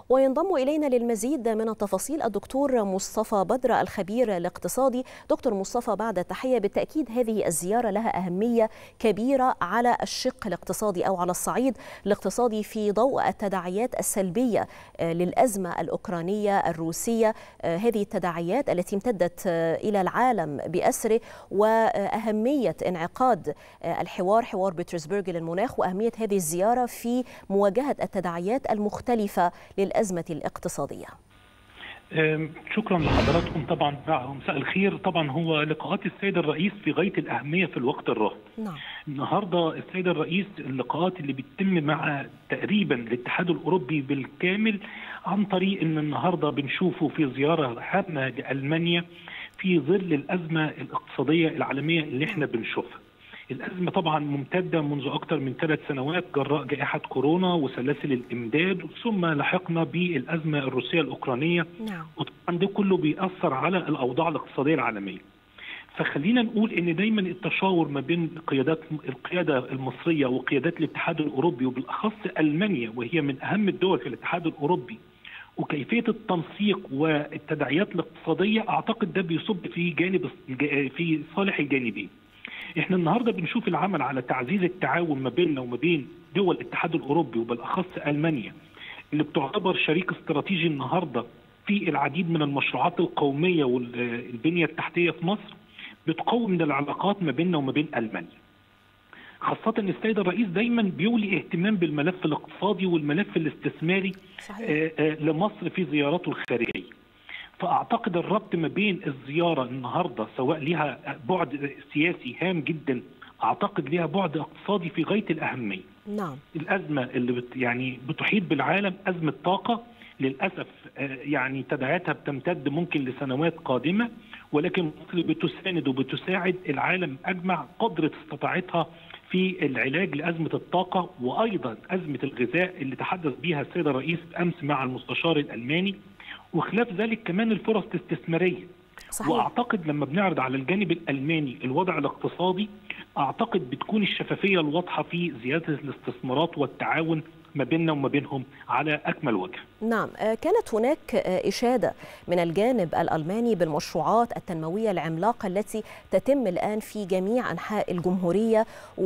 وينضم إلينا للمزيد من التفاصيل الدكتور مصطفى بدر الخبير الاقتصادي دكتور مصطفى بعد التحية بالتأكيد هذه الزيارة لها أهمية كبيرة على الشق الاقتصادي أو على الصعيد الاقتصادي في ضوء التداعيات السلبية للأزمة الأوكرانية الروسية هذه التداعيات التي امتدت إلى العالم بأسره وأهمية انعقاد الحوار حوار بيترسبرغ للمناخ وأهمية هذه الزيارة في مواجهة التداعيات المختلفة للأزمة الاقتصادية شكرا لحضراتكم طبعا مساء الخير طبعا هو لقاءات السيد الرئيس في غايه الاهميه في الوقت الراهن نعم. النهارده السيد الرئيس اللقاءات اللي بتتم مع تقريبا الاتحاد الاوروبي بالكامل عن طريق ان النهارده بنشوفه في زياره هامه لالمانيا في ظل الازمه الاقتصاديه العالميه اللي احنا بنشوفها الأزمة طبعا ممتدة منذ أكثر من ثلاث سنوات جراء جائحة كورونا وسلاسل الإمداد ثم لحقنا بالأزمة الروسية الأوكرانية نعم. وطبعا ده كله بيأثر على الأوضاع الاقتصادية العالمية فخلينا نقول ان دايما التشاور ما بين قيادات القياده المصريه وقيادات الاتحاد الاوروبي وبالاخص المانيا وهي من اهم الدول في الاتحاد الاوروبي وكيفيه التنسيق والتداعيات الاقتصاديه اعتقد ده بيصب في جانب في صالح الجانبين. احنا النهارده بنشوف العمل على تعزيز التعاون ما بيننا وما بين دول الاتحاد الاوروبي وبالاخص المانيا اللي بتعتبر شريك استراتيجي النهارده في العديد من المشروعات القوميه والبنيه التحتيه في مصر بتقوي من العلاقات ما بيننا وما بين المانيا. خاصة ان السيد الرئيس دايما بيولي اهتمام بالملف الاقتصادي والملف الاستثماري صحيح. آآ آآ لمصر في زياراته الخارجية. فاعتقد الربط ما بين الزياره النهارده سواء لها بعد سياسي هام جدا اعتقد لها بعد اقتصادي في غايه الاهميه. نعم. الازمه اللي بت يعني بتحيط بالعالم ازمه طاقه للاسف يعني تداعياتها بتمتد ممكن لسنوات قادمه ولكن مصر بتساند وبتساعد العالم اجمع قدره استطاعتها في العلاج لازمه الطاقه وايضا ازمه الغذاء اللي تحدث بها السيد الرئيس امس مع المستشار الالماني وخلاف ذلك كمان الفرص الاستثماريه صحيح. واعتقد لما بنعرض على الجانب الالماني الوضع الاقتصادي اعتقد بتكون الشفافيه الواضحه في زياده الاستثمارات والتعاون ما بيننا وما بينهم على اكمل وجه. نعم كانت هناك اشاده من الجانب الالماني بالمشروعات التنمويه العملاقه التي تتم الان في جميع انحاء الجمهوريه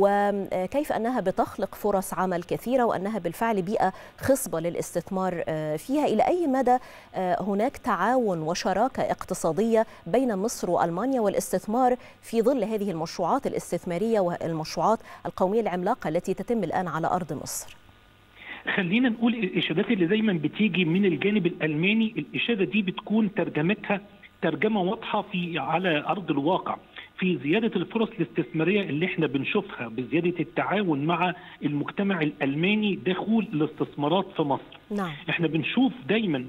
وكيف انها بتخلق فرص عمل كثيره وانها بالفعل بيئه خصبه للاستثمار فيها الى اي مدى هناك تعاون وشراكه اقتصاديه بين مصر والمانيا والاستثمار في ظل هذه المشروعات الاستثماريه والمشروعات القوميه العملاقه التي تتم الان على ارض مصر. خلينا نقول الاشادات اللي دايما بتيجي من الجانب الالماني الاشاده دي بتكون ترجمتها ترجمه واضحه في على ارض الواقع في زياده الفرص الاستثماريه اللي احنا بنشوفها بزياده التعاون مع المجتمع الالماني دخول الاستثمارات في مصر. نعم. احنا بنشوف دايما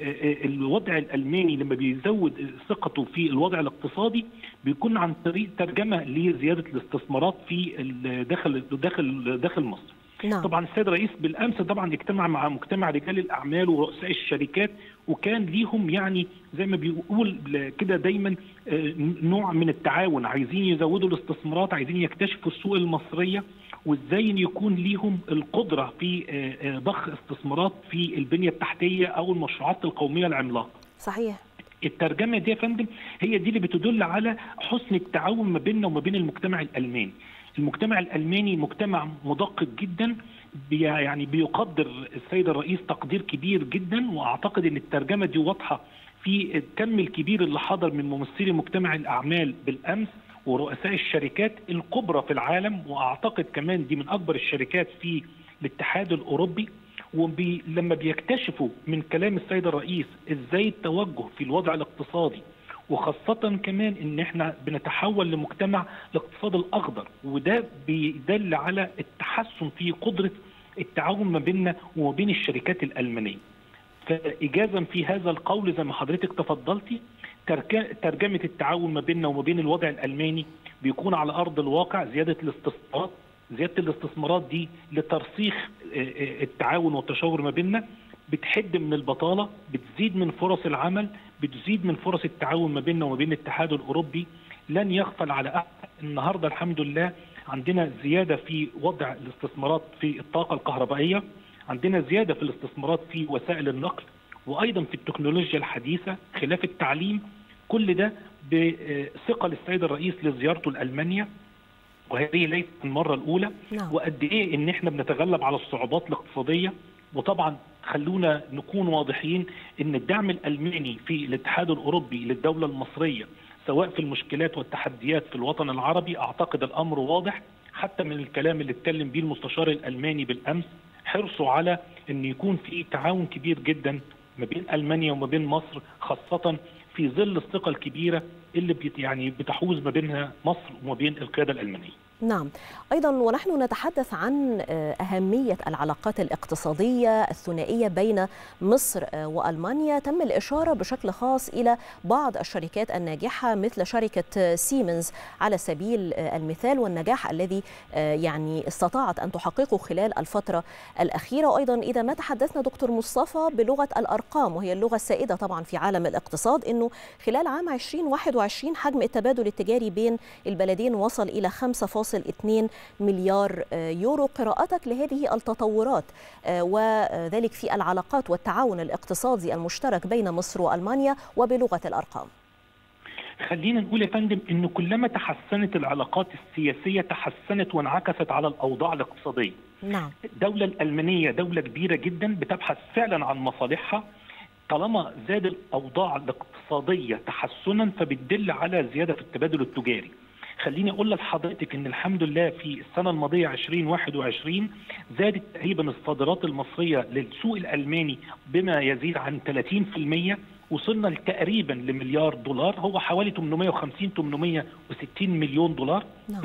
الوضع الالماني لما بيزود ثقته في الوضع الاقتصادي بيكون عن طريق ترجمه لزياده الاستثمارات في داخل داخل داخل مصر. نعم. طبعا السيد الرئيس بالامس طبعا اجتمع مع مجتمع رجال الاعمال ورؤساء الشركات وكان ليهم يعني زي ما بيقول كده دايما نوع من التعاون عايزين يزودوا الاستثمارات عايزين يكتشفوا السوق المصريه وازاي يكون ليهم القدره في ضخ استثمارات في البنيه التحتيه او المشروعات القوميه العملاقه. صحيح. الترجمه دي يا فندم هي دي اللي بتدل على حسن التعاون ما بيننا وما بين المجتمع الالماني. المجتمع الالماني مجتمع مدقق جدا بي يعني بيقدر السيد الرئيس تقدير كبير جدا واعتقد ان الترجمه دي واضحه في الكم الكبير اللي حضر من ممثلي مجتمع الاعمال بالامس ورؤساء الشركات الكبرى في العالم واعتقد كمان دي من اكبر الشركات في الاتحاد الاوروبي ولما بيكتشفوا من كلام السيد الرئيس ازاي التوجه في الوضع الاقتصادي وخاصة كمان ان احنا بنتحول لمجتمع الاقتصاد الاخضر وده بيدل على التحسن في قدرة التعاون ما بيننا وما بين الشركات الالمانية. فاجازا في هذا القول زي ما حضرتك تفضلتي ترجمة التعاون ما بيننا وما بين الوضع الالماني بيكون على ارض الواقع زيادة الاستثمارات زيادة الاستثمارات دي لترسيخ التعاون والتشاور ما بيننا بتحد من البطالة بتزيد من فرص العمل بتزيد من فرص التعاون ما بيننا وما بين الاتحاد الأوروبي لن يغفل على أحد النهاردة الحمد لله عندنا زيادة في وضع الاستثمارات في الطاقة الكهربائية عندنا زياده في الاستثمارات في وسائل النقل وايضا في التكنولوجيا الحديثه خلاف التعليم كل ده بثقه للسيد الرئيس لزيارته لالمانيا وهذه ليست المره الاولى نعم. وقد ايه ان احنا بنتغلب على الصعوبات الاقتصاديه وطبعا خلونا نكون واضحين ان الدعم الالماني في الاتحاد الاوروبي للدوله المصريه سواء في المشكلات والتحديات في الوطن العربي اعتقد الامر واضح حتى من الكلام اللي اتكلم بيه المستشار الالماني بالامس حرصوا على ان يكون في تعاون كبير جدا ما بين المانيا وما بين مصر خاصه في ظل الثقه الكبيره اللي بيت يعني بتحوز ما بينها مصر وما بين القياده الالمانيه. نعم ايضا ونحن نتحدث عن اهميه العلاقات الاقتصاديه الثنائيه بين مصر والمانيا تم الاشاره بشكل خاص الى بعض الشركات الناجحه مثل شركه سيمنز على سبيل المثال والنجاح الذي يعني استطاعت ان تحققه خلال الفتره الاخيره وايضا اذا ما تحدثنا دكتور مصطفى بلغه الارقام وهي اللغه السائده طبعا في عالم الاقتصاد انه خلال عام 2021 حجم التبادل التجاري بين البلدين وصل الى 5 1.2 مليار يورو قراءتك لهذه التطورات وذلك في العلاقات والتعاون الاقتصادي المشترك بين مصر والمانيا وبلغه الارقام خلينا نقول يا فندم انه كلما تحسنت العلاقات السياسيه تحسنت وانعكست على الاوضاع الاقتصاديه. نعم. الدوله الالمانيه دوله كبيره جدا بتبحث فعلا عن مصالحها طالما زاد الاوضاع الاقتصاديه تحسنا فبتدل على زياده في التبادل التجاري. خليني اقول لحضرتك ان الحمد لله في السنه الماضيه 2021 زادت تقريبا الصادرات المصريه للسوق الالماني بما يزيد عن 30% وصلنا تقريبا لمليار دولار هو حوالي 850 860 مليون دولار نعم.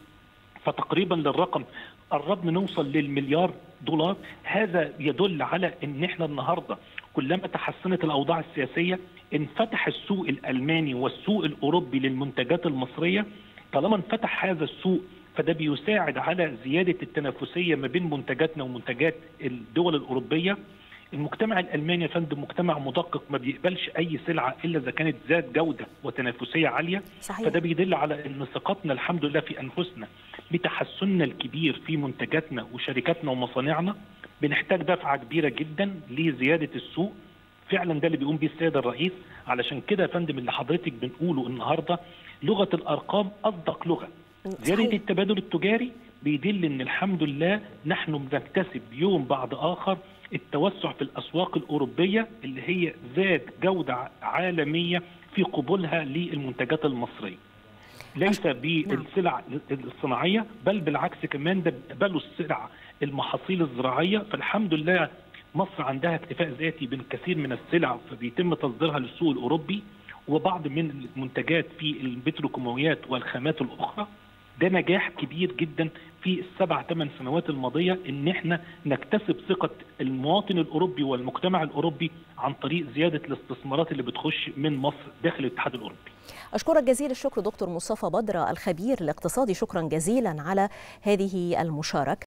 فتقريبا للرقم قربنا نوصل للمليار دولار هذا يدل على ان احنا النهارده كلما تحسنت الاوضاع السياسيه انفتح السوق الالماني والسوق الاوروبي للمنتجات المصريه طالما انفتح هذا السوق فده بيساعد على زياده التنافسيه ما بين منتجاتنا ومنتجات الدول الاوروبيه المجتمع الالماني يا فندم مجتمع مدقق ما بيقبلش اي سلعه الا اذا كانت ذات جوده وتنافسيه عاليه صحيح. فده بيدل على ان ثقتنا الحمد لله في انفسنا بتحسننا الكبير في منتجاتنا وشركاتنا ومصانعنا بنحتاج دفعه كبيره جدا لزياده السوق فعلا ده اللي بيقوم بيه السيد الرئيس علشان كده يا فندم اللي حضرتك بنقوله النهارده لغه الارقام اصدق لغه زياده التبادل التجاري بيدل ان الحمد لله نحن بنكتسب يوم بعد اخر التوسع في الاسواق الاوروبيه اللي هي ذات جوده عالميه في قبولها للمنتجات المصريه. ليس بالسلع الصناعيه بل بالعكس كمان ده بيقبلوا السلع المحاصيل الزراعيه فالحمد لله مصر عندها اكتفاء ذاتي بالكثير من السلع فبيتم تصديرها للسوق الاوروبي وبعض من المنتجات في البتروكيماويات والخامات الاخرى ده نجاح كبير جدا في السبع ثمان سنوات الماضيه ان احنا نكتسب ثقه المواطن الاوروبي والمجتمع الاوروبي عن طريق زياده الاستثمارات اللي بتخش من مصر داخل الاتحاد الاوروبي. اشكرك جزيل الشكر دكتور مصطفى بدر الخبير الاقتصادي شكرا جزيلا على هذه المشاركه.